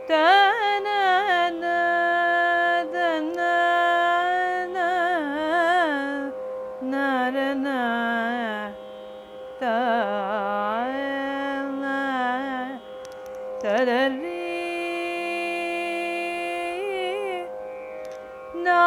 ತನ ನರನ ತನ ತದರಿ ನಾ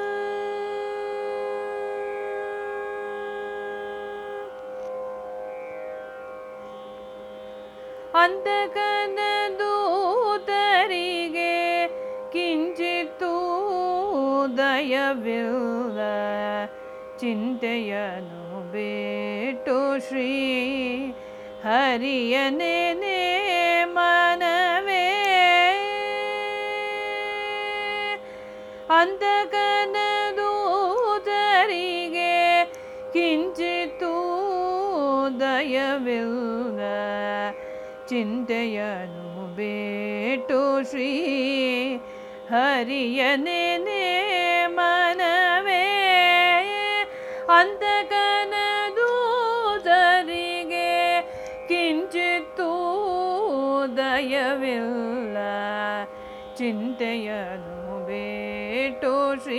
ಅಂತಕನ ದೂತರಿಗೆ ಕಿಂಚಿತ್ತೂ ದಯವಿಲ್ಲ ಚಿಂತೆಯನು ಬಿಟ್ಟು ಶ್ರೀ ಹರಿಯನೇ ಮನವೇ ಅಂತಕನ ದೂತರಿಗೆ ಕಿಂಚಿತ್ತೂ ದಯವಿಲ್ಲ ಚಿಂತೆಯನು ಬಿಟ್ಟು ಶ್ರೀ ಹರಿಯನೇ ಮನವೇ ಅಂತಕನ ದೂತರಿಗೆ ಕಿಂಚಿತ್ತೂ ದಯವಿಲ್ಲ ಚಿಂತೆಯನು ಬಿಟ್ಟು ಶ್ರೀ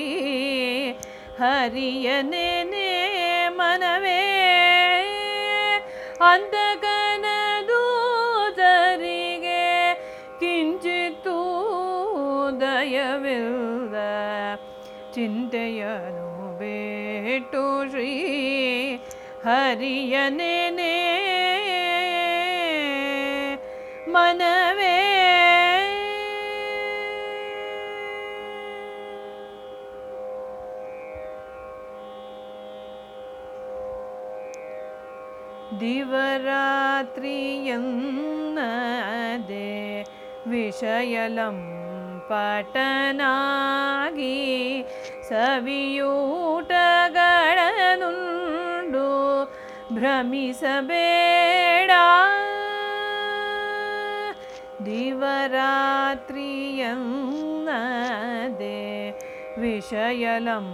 ಹರಿಯನೇ ಮನವೇ ಅಂತಕನ ದೂತರಿಗೆ ಕಿಂಚಿತ್ತೂ ದಯವಿಲ್ಲ ಚಿಂತೆಯನು ಬಿಟ್ಟು ಶ್ರೀ ಹರಿಯನೇ ಮನವೇ ದಿವರಾತ್ರಿಯನ್ನದೆ ವಿಷಯಲಂ ಪಟನಾಗಿ ಸವಿಯೂಟಗಳನುಂಡು ಭ್ರಮಿಸಬೇಡ ದಿವರಾತ್ರಿಯನ್ನದೆ ವಿಷಯಲಂ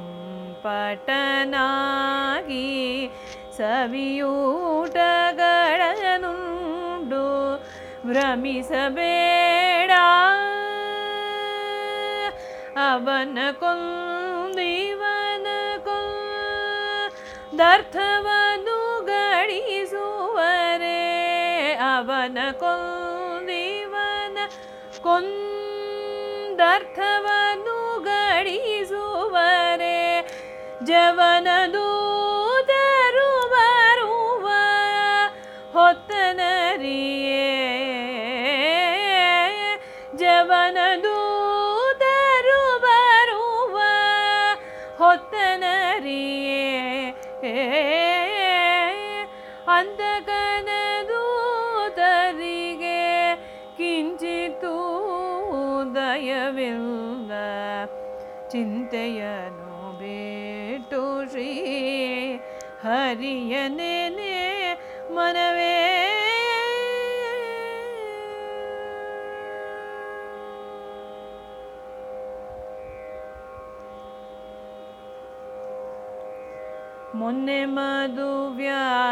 ಪಟನಾಗಿ ಸವಿಯೂಟಗಳನುಂಡು ಭ್ರಮಿಸಬೇಡ ಅವನ ಕೊಂದಿವನ ಕೊಂದರ್ಥವನ್ನು ಗಳಿಸುವರೆ ಅವನ ಕೊಂದಿವನ ಕೊಂದರ್ಥವನ್ನು ಗಳಿಸುವರೆ ಜವನ ದೂತರು ಬರುವ ಹೊತ್ತನರಿಯೇ ಜವನ ದೂತರು ಬರುವ ಹೊತ್ತನರಿಯೇ ಅಂತಕನ ದೂತರಿಗೆ ಕಿಂಚಿತ್ತೂ ದಯವಿಲ್ಲ ಚಿಂತೆಯನು ಬಿಟ್ಟು ಶ್ರೀ ಹರಿಯನೇ ಮನವೇ ಮೊನ್ನೆ ಮದುವ್ಯಾದೇನೈ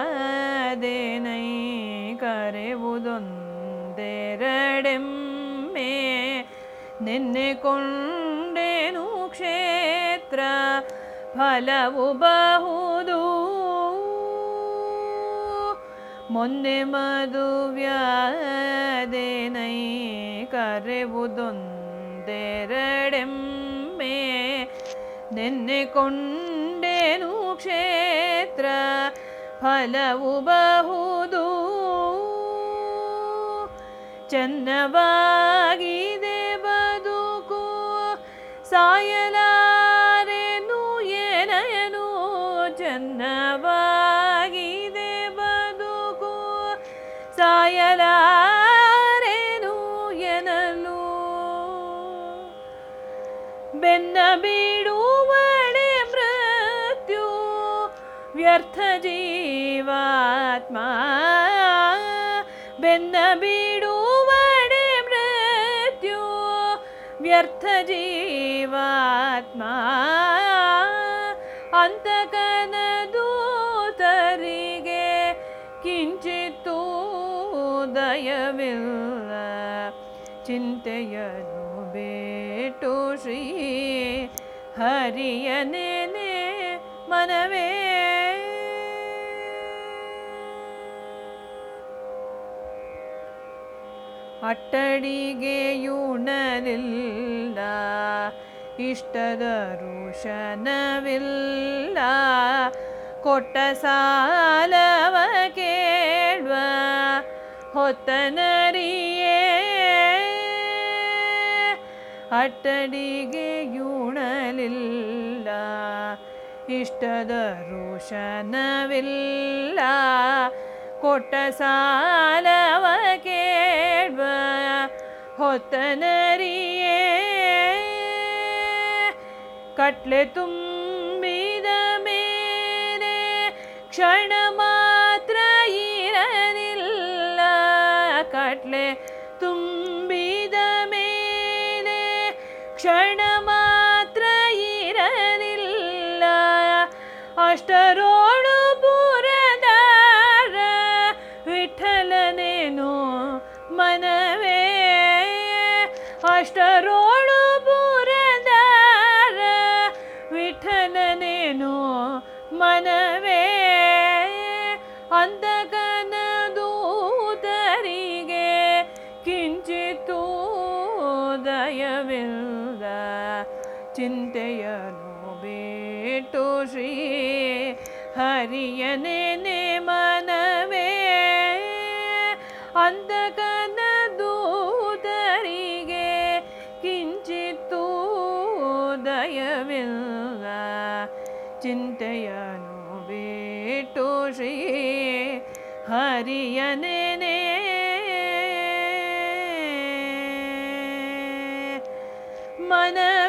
ಕರೆವುದೊಂದೆರಡೆಮ್ಮೆ ನಿನ್ನೆ ಕೊಂಡೇನು ಕ್ಷೇತ್ರ ಫಲವು ಬಹುದು ಮೊನ್ನೆ ಮದುವ್ಯಾದೇನೈ ಕರೆವುದೊಂದೆರಡೆಮ್ಮೆ ನಿನ್ನೆ ಕೊಂಡೇನು ಕ್ಷೇತ್ರ ಫಲವು ಬಹುದು ಚನ್ನವಾಗಿದೆ ಬದುಕು ಸಾಯಲಾರೆನು ಏನಯನು ಚನ್ನವಾಗಿದೆ ಬದುಕು ಸಾಯಲಾರೆನು ಎನಲು ಬೆನ್ನ ಬೀಡುವಳೆ ಮೃತ್ಯು ವ್ಯರ್ಥ ಜೀವಾತ್ಮ ಬೆನ್ನ ಬೀಡುವಡೆ ಮೃತ್ಯು ವ್ಯರ್ಥ ಜೀವಾತ್ಮ ಅಂತಕನ ದೂತರಿಗೆ ಕಿಂಚಿತ್ತೂ ದಯವಿಲ್ಲ ಚಿಂತೆಯನು ಬೇಟು ಶ್ರೀ ಹರಿಯನೇನೆ ಮನವೇ ಅಟ್ಟಡಿಗೆಯುಣಲಿಲ್ಲ ಇಷ್ಟದ ರುಷನವಿಲ್ಲ ಕೊಟ್ಟ ಸಾಲವ ಕೇಳುವ ಹೊತ್ತನರಿಯೇ ಅಟ್ಟಡಿಗೆಯುಣಲಿಲ್ಲ ಇಷ್ಟದ ರೋಷನವಿಲ್ಲ ಕೊಟ್ಟ ಸಾಲವ ಕೇಳುವ ಹೊತ್ತನರಿಯೇ ಕಟ್ಲೆ ತುಂಬಿದ ಮೇಲೆ ಕ್ಷಣ ಮಾತ್ರ ಇರಲಿಲ್ಲ ಕಟ್ಲೆ ತುಂಬಿದ ಮೇಲೆ ಕ್ಷಣ ಮಾತ್ರ ಇರಲಿಲ್ಲ ಅಷ್ಟರೋಳು ಪುರದಾರ ವಿಠಲನೇನು ಮನವೇ ಅಷ್ಟರೋಳು ಪುರದಾರ ವಿಠಲನೇನು ಮನವೇ ಅಂತಕನ ದೂತರಿಗೆ ಕಿಂಚಿತ್ತೂ ದಯವಿಲ್ಲ ಚಿಂತೆಯನು ಬೇಟು ಶ್ರೀ ಹರಿಯನೇನೆ ಮನವೇ ಅಂತಕನ ದೂತರಿಗೆ ಕಿಂಚಿತ್ತೂ ದಯವಿಲ್ಲ ಚಿಂತೆಯನು ಬೇಟು ಶ್ರೀ ಹರಿಯನೇನೆ ಮನ